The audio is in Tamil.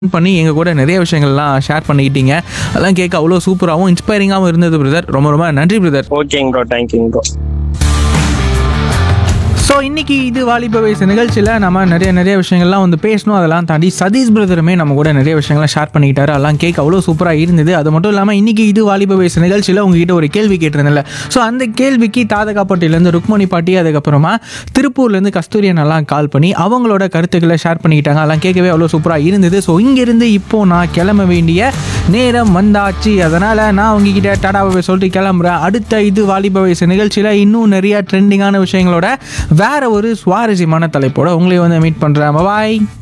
பண்ணி எங்கள் கூட நிறைய விஷயங்கள்லாம் ஷேர் பண்ணிக்கிட்டீங்க அதெல்லாம் கேட்க அவ்வளோ சூப்பராகவும் இன்ஸ்பைரிங்காகவும் இருந்தது பிரதர் ரொம்ப ரொம்ப நன்றி பிரதர் ஓகேங்க ப்ரோ தேங்க்யூங்க ப்ரோ ஸோ இன்னைக்கு இது வாலிப வயசு நிகழ்ச்சியில் நம்ம நிறைய நிறைய விஷயங்கள்லாம் வந்து பேசணும் அதெல்லாம் தாண்டி சதீஷ் பிரதருமே நம்ம கூட நிறைய விஷயங்கள்லாம் ஷேர் பண்ணிக்கிட்டாரு அதெல்லாம் கேட்க அவ்வளோ சூப்பராக இருந்தது அது மட்டும் இல்லாமல் இன்னைக்கு இது வாலிப வயசு நிகழ்ச்சியில் உங்ககிட்ட ஒரு கேள்வி கேட்டிருந்தேன்ல ஸோ அந்த கேள்விக்கு தாதகாப்பட்டியிலேருந்து ருக்மணி பாட்டி அதுக்கப்புறமா திருப்பூர்லேருந்து கஸ்தூரியன் எல்லாம் கால் பண்ணி அவங்களோட கருத்துக்களை ஷேர் பண்ணிக்கிட்டாங்க அதெல்லாம் கேட்கவே அவ்வளோ சூப்பராக இருந்தது ஸோ இங்கேருந்து இப்போ நான் கிளம்ப வேண்டிய நேரம் வந்தாச்சு அதனால் நான் உங்ககிட்ட டாடாவை சொல்லிட்டு கிளம்புறேன் அடுத்த இது வாலிப வயசு நிகழ்ச்சியில் இன்னும் நிறைய ட்ரெண்டிங்கான விஷயங்களோட வேற ஒரு சுவாரஸ்யமான தலைப்போட உங்களை வந்து மீட் பண்ணுறேன் பாய்